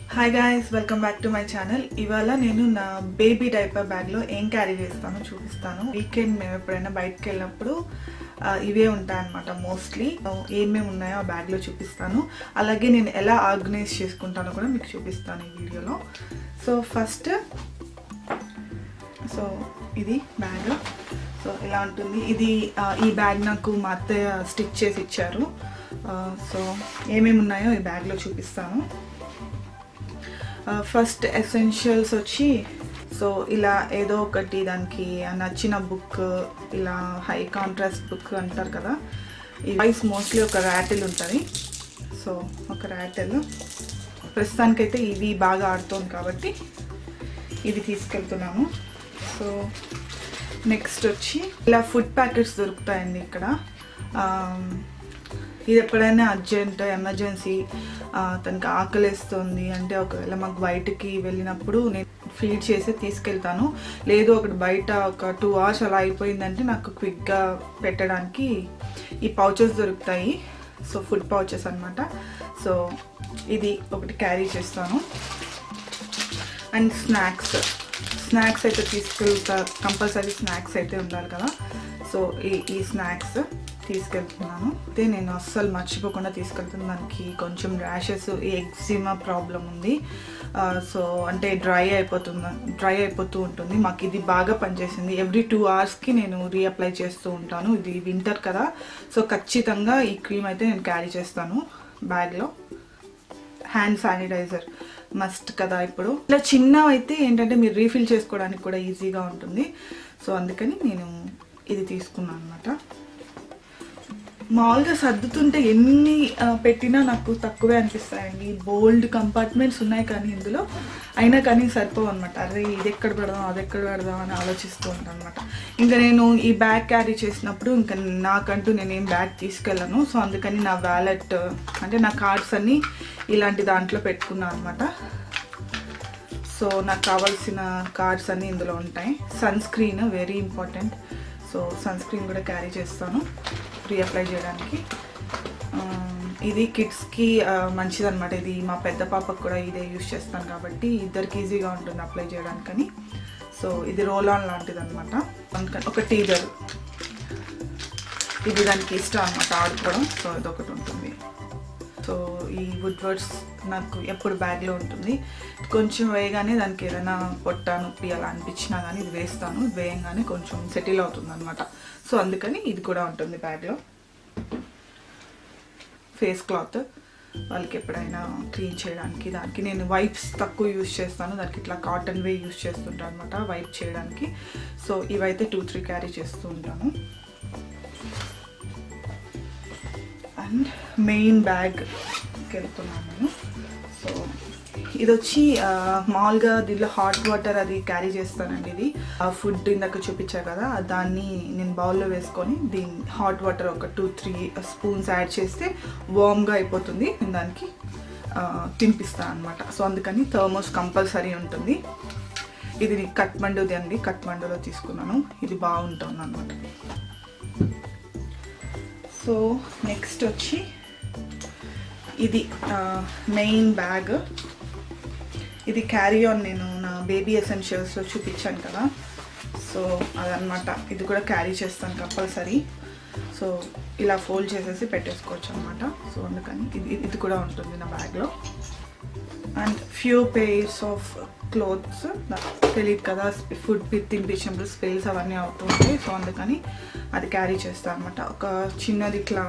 hi guys welcome back to my channel ఇవాళ నేను నా బేబీ డైపర్ బ్యాగ్లో ఏం క్యారీ చేస్తానో చూపిస్తాను వీకెండ్ మేము ఎప్పుడైనా బయటకు వెళ్ళినప్పుడు ఆ, ఇవే ఉంటాయన్నమాట మోస్ట్లీ ఏమేమి ఉన్నాయో ఆ బ్యాగ్లో చూపిస్తాను అలాగే నేను ఎలా ఆర్గనైజ్ చేసుకుంటానో కూడా మీకు చూపిస్తాను ఈ వీడియోలో సో ఫస్ట్ సో ఇది బ్యాగ్ సో ఇలా ఉంటుంది ఇది ఆ, ఈ బ్యాగ్ నాకు మా అత్తయ్య స్టిచ్ చేసి ఇచ్చారు ఆ, సో ఏమేమి ఉన్నాయో ఈ బ్యాగ్లో చూపిస్తాను ఫస్ట్ ఎసెన్షియల్స్ వచ్చి సో ఇలా ఏదో ఒకటి దానికి నచ్చిన బుక్ ఇలా హై కాంట్రాస్ట్ బుక్ అంటారు కదా ఈ వాయిస్ మోస్ట్లీ ఒక ర్యాటిల్ ఉంటుంది సో ఒక ర్యాటిల్ ప్రస్తుతానికైతే ఇది బాగా ఆడుతోంది కాబట్టి ఇది తీసుకెళ్తున్నాను సో నెక్స్ట్ వచ్చి ఇలా ఫుడ్ ప్యాకెట్స్ దొరుకుతాయండి ఇక్కడ ఆమ్, ఇది ఎప్పుడైనా అర్జెంట్ ఎమర్జెన్సీ తనకి ఆకలిస్తుంది అంటే ఒకవేళ మాకు బయటికి వెళ్ళినప్పుడు నేను ఫీడ్ చేసి తీసుకెళ్తాను లేదు ఒకటి బయట ఒక టూ అవర్స్ అలా అయిపోయిందంటే నాకు క్విక్గా పెట్టడానికి ఈ పౌచెస్ దొరుకుతాయి సో ఫుడ్ పౌచెస్ అనమాట సో ఇది ఒకటి క్యారీ చేస్తాను అండ్ స్నాక్స్ స్నాక్స్ అయితే తీసుకెళ్తా కంపల్సరీ స్నాక్స్ అయితే ఉండాలి కదా సో ఈ ఈ స్నాక్స్ తీసుకెళ్తున్నాను అయితే నేను అస్సలు మర్చిపోకుండా తీసుకెళ్తున్నాను దానికి కొంచెం ర్యాషెస్ ఈ ఎగ్జిమా ప్రాబ్లం ఉంది ఆ, సో అంటే డ్రై అయిపోతుంది డ్రై అయిపోతూ ఉంటుంది మాకు ఇది బాగా పనిచేసింది ఎవ్రీ టూ అవర్స్కి నేను రీఅప్లై చేస్తూ ఉంటాను ఇది వింటర్ కదా సో ఖచ్చితంగా ఈ క్రీమ్ అయితే నేను క్యారీ చేస్తాను బ్యాగ్లో హ్యాండ్ శానిటైజర్ మస్ట్ కదా ఇప్పుడు ఇలా చిన్నవి అయితే ఏంటంటే మీరు రీఫిల్ చేసుకోవడానికి కూడా ఈజీగా ఉంటుంది సో అందుకని నేను ఇది తీసుకున్నాను అనమాట మామూలుగా సర్దుతుంటే ఎన్ని ఆ, పెట్టినా నాకు తక్కువే అనిపిస్తాయండి బోల్డ్ కంపార్ట్మెంట్స్ ఉన్నాయి కానీ ఇందులో అయినా కానీ సరిపోవు అనమాట అరే ఇది ఎక్కడ పెడదాం అది ఎక్కడ పెడదాం అని ఆలోచిస్తూ ఉంటాను అనమాట ఇంకా నేను ఈ బ్యాగ్ క్యారీ చేసినప్పుడు ఇంకా నాకంటూ నేను ఏం బ్యాగ్ తీసుకెళ్ళను సో అందుకని నా వ్యాలెట్ అంటే నా కార్డ్స్ అన్నీ ఇలాంటి దాంట్లో పెట్టుకున్నాను అనమాట సో నాకు కావాల్సిన కార్డ్స్ అన్నీ ఇందులో ఉంటాయి sunscreen very important so sunscreen కూడా క్యారీ చేస్తాను రీఅప్లై చేయడానికి ఆ, ఇది కిడ్స్కి మంచిదన్నమాట ఇది మా పెద్ద పాపకు కూడా ఇదే యూస్ చేస్తాను కాబట్టి ఇద్దరికి ఈజీగా ఉంటుంది అప్లై చేయడానికని సో ఇది రోల్ ఆన్ లాంటిది అనమాట ఒక టీజర్ ఇది దానికి ఇష్టం అనమాట ఆడుకోవడం సో ఇదొకటి ఉంటుంది సో ఈ వుడ్ వర్డ్స్ నాకు ఎప్పుడు బ్యాగ్లో ఉంటుంది కొంచెం వేయగానే దానికి ఏదైనా పొట్ట నొప్పి అలా అనిపించినా కానీ ఇది వేస్తాను వేయంగానే కొంచెం సెటిల్ అవుతుంది అనమాట సో అందుకని ఇది కూడా ఉంటుంది బ్యాగ్లో ఫేస్ క్లాత్ వాళ్ళకి ఎప్పుడైనా క్లీన్ చేయడానికి దానికి నేను వైప్స్ తక్కువ యూస్ చేస్తాను దానికి ఇట్లా కాటన్ వే యూస్ చేస్తుంటాను అనమాట వైప్ చేయడానికి సో ఇవైతే టూ త్రీ క్యారీ చేస్తూ ఉంటాను అండ్ మెయిన్ బ్యాగ్ వెళ్తున్నాను నేను సో ఇది వచ్చి ఆ, మామూలుగా దీనిలో హాట్ వాటర్ అది క్యారీ చేస్తానండి ఇది ఆ ఫుడ్ ఇందాక చూపించా కదా దాన్ని నేను బౌల్లో వేసుకొని దీని హాట్ వాటర్ ఒక టూ త్రీ స్పూన్స్ యాడ్ చేస్తే వామ్గా అయిపోతుంది నేను దానికి ఆ, తినిపిస్తాను అనమాట సో అందుకని థర్మోస్ కంపల్సరీ ఉంటుంది ఇది కట్మండుది అండి కట్మండులో తీసుకున్నాను ఇది బాగుంటుంది అనమాట సో నెక్స్ట్ వచ్చి ఇది మెయిన్ బ్యాగ్ ఇది క్యారీ ఆన్ నేను నా బేబీ ఎసెన్షియల్స్లో చూపించాను కదా సో అదనమాట ఇది కూడా క్యారీ చేస్తాను కంపల్సరీ సో ఇలా ఫోల్డ్ చేసేసి పెట్టేసుకోవచ్చు అనమాట సో అందుకని ఇది ఇది కూడా ఉంటుంది నా బ్యాగ్లో and few pairs of clothes తెలియదు కదా ఫుడ్ తినిపించినప్పుడు స్పెల్స్ అవన్నీ అవుతుంటాయి సో అందుకని అది క్యారీ చేస్తాను అనమాట ఒక చిన్నది ఇట్లా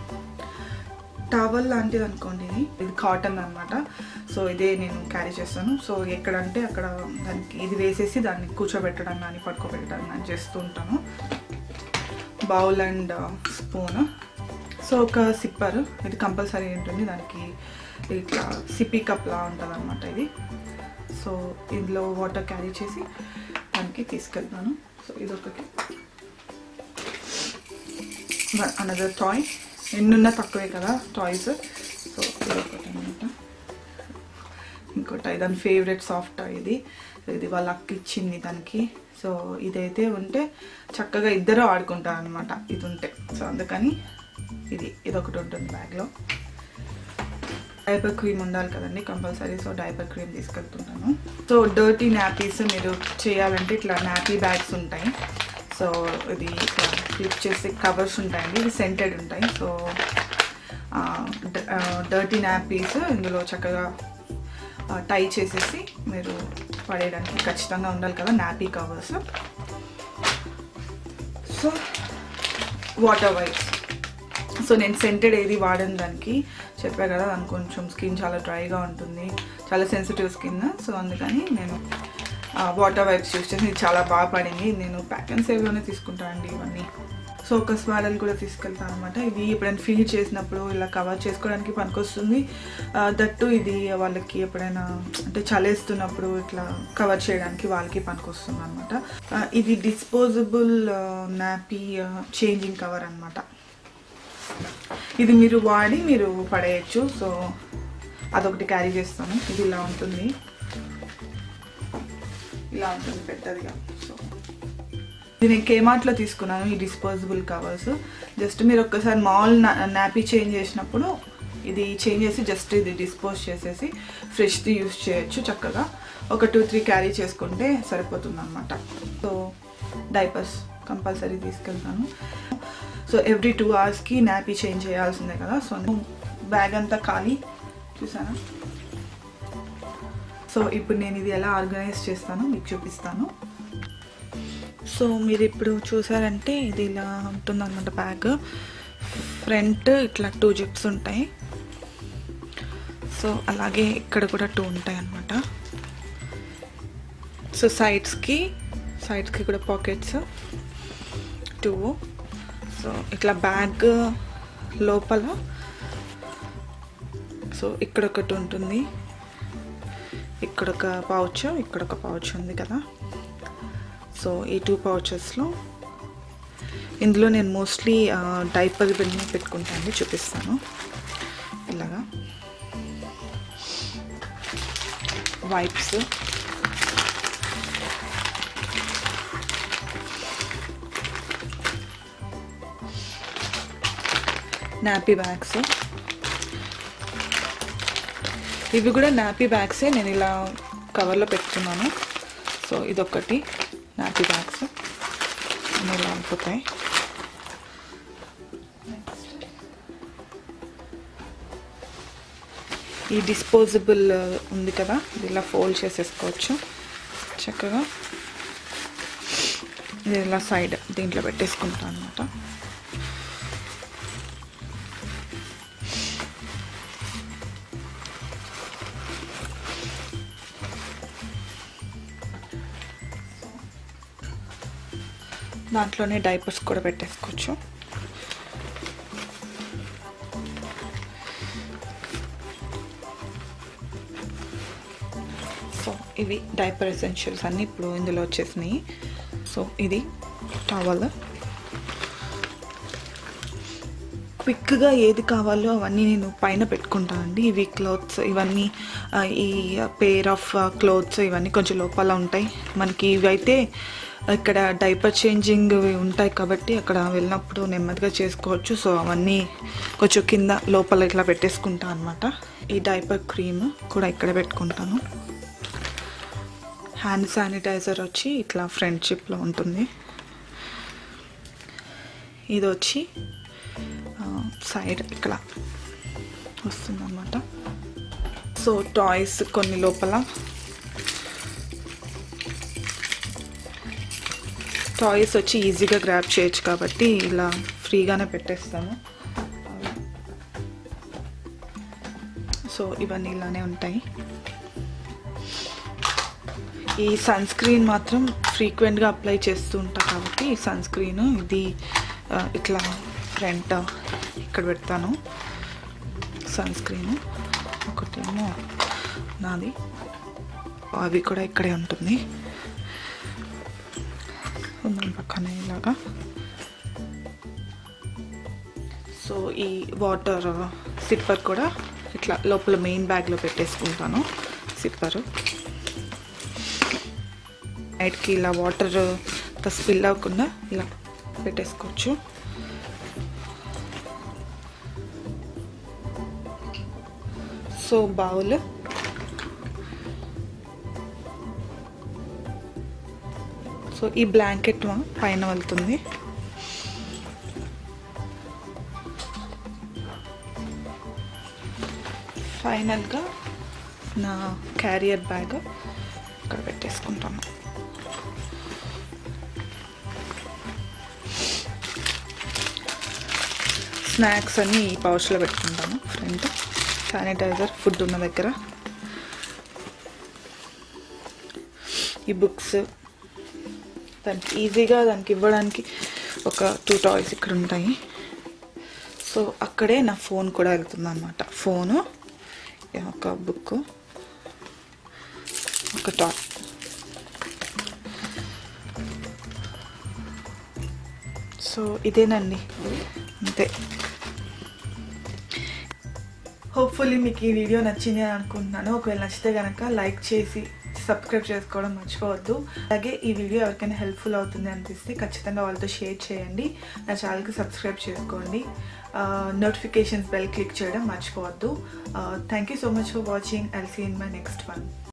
టవల్ లాంటిది అనుకోండి ఇది ఇది కాటన్ అనమాట సో ఇదే నేను క్యారీ చేస్తాను సో ఎక్కడంటే అక్కడ దానికి ఇది వేసేసి దాన్ని కూర్చోబెట్టడం కానీ పడుకోబెట్టడం కానీ చేస్తూ ఉంటాను బౌల్ అండ్ స్పూన్ సో ఒక సిప్పర్ ఇది కంపల్సరీ ఉంటుంది దానికి ఇట్లా సిప్పీ కప్ లా ఉంటుంది అనమాట ఇది సో ఇందులో వాటర్ క్యారీ చేసి దానికి తీసుకెళ్తాను సో ఇదొకటి అనదర్ టాయ్ ఎన్నున్నా తక్కువే కదా టాయ్స్ సో ఇదొకటి అనమాట ఇంకోటి దాని ఫేవరెట్ సాఫ్ట్ టాయ్ ఇది ఇది వాళ్ళ అక్క ఇచ్చింది దానికి సో ఇదైతే ఉంటే చక్కగా ఇద్దరు ఆడుకుంటారు అనమాట ఇది ఉంటే సో అందుకని ఇది ఇది ఒకటి ఉంటుంది బ్యాగ్లో డైపర్ క్రీమ్ ఉండాలి కదండి కంపల్సరీ సో డైపర్ క్రీమ్ తీసుకెళ్తున్నాను సో డర్టీ నాపీస్ మీరు చేయాలంటే ఇట్లా నాపీ బ్యాగ్స్ ఉంటాయి సో ఇది ఇట్లా ఫ్లిప్ చేసి కవర్స్ ఉంటాయండి ఇవి సెంటెడ్ ఉంటాయి సో డర్టీ నాపీస్ ఇందులో చక్కగా టై చేసేసి మీరు పడేయడానికి ఖచ్చితంగా ఉండాలి కదా nappy covers so water wipes so నేను సెంటెడ్ ఏది వాడని దానికి చెప్పా కదా దానికి కొంచెం స్కిన్ చాలా డ్రైగా ఉంటుంది చాలా సెన్సిటివ్ స్కిన్ సో అందుకని నేను వాటర్ వైప్స్ యూస్ చేసి ఇది చాలా బాగా పడింది నేను ప్యాక్ అండ్ సేవ్లోనే తీసుకుంటానండి ఇవన్నీ సో ఒక స్వాడల్ కూడా తీసుకెళ్తాను అనమాట ఇది ఎప్పుడైనా ఫీల్ చేసినప్పుడు ఇలా కవర్ చేసుకోవడానికి పనికొస్తుంది దట్టు ఇది వాళ్ళకి ఎప్పుడైనా అంటే చలేస్తున్నప్పుడు ఇట్లా కవర్ చేయడానికి వాళ్ళకి పనికొస్తుంది అనమాట ఇది డిస్పోజబుల్ నాపీ చేంజింగ్ కవర్ అనమాట ఇది మీరు వాడి మీరు పడేయచ్చు సో అదొకటి క్యారీ చేస్తాను ఇది ఇలా ఉంటుంది ఇలా ఉంటుంది పెద్దదిగా సో ఇది నేను కేమార్ట్లో తీసుకున్నాను ఈ డిస్పోజబుల్ కవర్స్ జస్ట్ మీరు ఒక్కసారి మాల్ నాపీ చేంజ్ చేసినప్పుడు ఇది చేంజ్ చేసి జస్ట్ ఇది డిస్పోజ్ చేసేసి ఫ్రెష్ది యూస్ చేయొచ్చు చక్కగా ఒక టూ త్రీ క్యారీ చేసుకుంటే సరిపోతుంది అనమాట సో డైపర్స్ కంపల్సరీ తీసుకెళ్తాను సో ఎవ్రీ టూ అవర్స్కి నాపీ చేంజ్ చేయాల్సిందే కదా సో బ్యాగ్ అంతా ఖాళీ చూసానా సో ఇప్పుడు నేను ఇది ఎలా ఆర్గనైజ్ చేస్తానో మీకు చూపిస్తాను సో మీరు ఇప్పుడు చూసారంటే ఇది ఇలా ఉంటుందన్నమాట బ్యాగ్ ఫ్రంట్ ఇట్లా టూ జిప్స్ ఉంటాయి సో అలాగే ఇక్కడ కూడా టూ ఉంటాయి అన్నమాట సో సైడ్స్కి సైడ్స్కి కూడా పాకెట్స్ టూ సో ఇట్లా బ్యాగ్ లోపల సో ఇక్కడ ఒకటి ఉంటుంది ఇక్కడ ఒక పౌచ్ ఇక్కడ ఒక పౌచ్ ఉంది కదా సో ఈ టూ పౌచెస్లో ఇందులో నేను మోస్ట్లీ డైపర్ బిల్ని పెట్టుకుంటాను చూపిస్తాను ఇలాగా వైప్స్ నాపీ బ్యాగ్స్ ఇవి కూడా నాపీ బ్యాగ్సే నేను ఇలా కవర్లో పెట్టుకున్నాను సో ఇదొకటి నాపీ బ్యాగ్స్ అన్నీ ఇలా అయిపోతాయి ఈ డిస్పోజబుల్ ఉంది కదా ఇది ఇలా ఫోల్డ్ చేసేసుకోవచ్చు చక్కగా ఇది ఇలా సైడ్ దీంట్లో పెట్టేసుకుంటాను అనమాట దాంట్లోనే డైపర్స్ కూడా పెట్టేసుకోవచ్చు సో ఇవి డైపర్ ఎసెన్షియల్స్ అన్నీ ఇప్పుడు ఇందులో వచ్చేసినాయి సో ఇది టవల్ క్విక్గా ఏది కావాలో అవన్నీ నేను పైన పెట్టుకుంటానండి ఇవి క్లోత్స్ ఇవన్నీ ఆ, ఈ పేర్ ఆఫ్ క్లోత్స్ ఇవన్నీ కొంచెం లోపల ఉంటాయి మనకి ఇవి అయితే ఇక్కడ డైపర్ చేంజింగ్ ఉంటాయి కాబట్టి అక్కడ వెళ్ళినప్పుడు నెమ్మదిగా చేసుకోవచ్చు సో అవన్నీ కొంచెం కింద లోపల ఇట్లా పెట్టేసుకుంటాను అనమాట ఈ డైపర్ క్రీమ్ కూడా ఇక్కడ పెట్టుకుంటాను హ్యాండ్ శానిటైజర్ వచ్చి ఇట్లా ఫ్రెండ్షిప్లో ఉంటుంది ఇది వచ్చి సైడ్ ఇక్కడ వస్తుందన్నమాట సో టాయ్స్ కొన్ని లోపల టాయ్స్ వచ్చి ఈజీగా గ్రాప్ చేయొచ్చు కాబట్టి ఇలా ఫ్రీగానే పెట్టేస్తాను సో ఇవన్నీ ఇలానే ఉంటాయి ఈ సన్ స్క్రీన్ మాత్రం ఫ్రీక్వెంట్గా అప్లై చేస్తూ ఉంటా కాబట్టి ఈ సన్ స్క్రీన్ ఇది ఆ, ఇట్లా ఫ్రంట్ ఇక్కడ పెడతాను సన్ స్క్రీన్ ఒకటేమో నాది అవి కూడా ఇక్కడే ఉంటుంది దాని పక్కనే ఇలాగా సో ఈ వాటర్ సిప్పర్ కూడా ఇట్లా లోపల మెయిన్ బ్యాగ్లో పెట్టేసుకుంటాను సిప్పరు నైట్కి ఇలా వాటర్ స్పిల్ అవ్వకుండా ఇలా పెట్టేసుకోవచ్చు సో బౌల్ సో ఈ బ్లాంకెట్ పైన వెళ్తుంది ఫైనల్గా నా క్యారియర్ బ్యాగ్ ఇక్కడ పెట్టేసుకుంటాను స్నాక్స్ అన్ని ఈ పౌచ్లో పెట్టుకుంటాను ఫ్రంట్ శానిటైజర్ ఫుడ్ ఉన్న దగ్గర ఈ బుక్స్ దానికి ఈజీగా దానికి ఇవ్వడానికి ఒక టూ టాయ్స్ ఇక్కడ ఉంటాయి సో అక్కడే నా ఫోన్ కూడా వెళ్తుంది అనమాట ఫోను ఒక బుక్ ఒక టాయ్ సో ఇదేనండి అంతే హోప్ఫుల్లీ మీకు ఈ వీడియో నచ్చింది అని అనుకుంటున్నాను ఒకవేళ నచ్చితే కనుక లైక్ చేసి సబ్స్క్రైబ్ చేసుకోవడం మర్చిపోవద్దు అలాగే ఈ వీడియో ఎవరికైనా హెల్ప్ఫుల్ అవుతుంది అనిపిస్తే ఖచ్చితంగా వాళ్ళతో షేర్ చేయండి నా ఛానల్కి సబ్స్క్రైబ్ చేసుకోండి నోటిఫికేషన్స్ బెల్ క్లిక్ చేయడం మర్చిపోవద్దు thank you so much for watching I'll see in my next one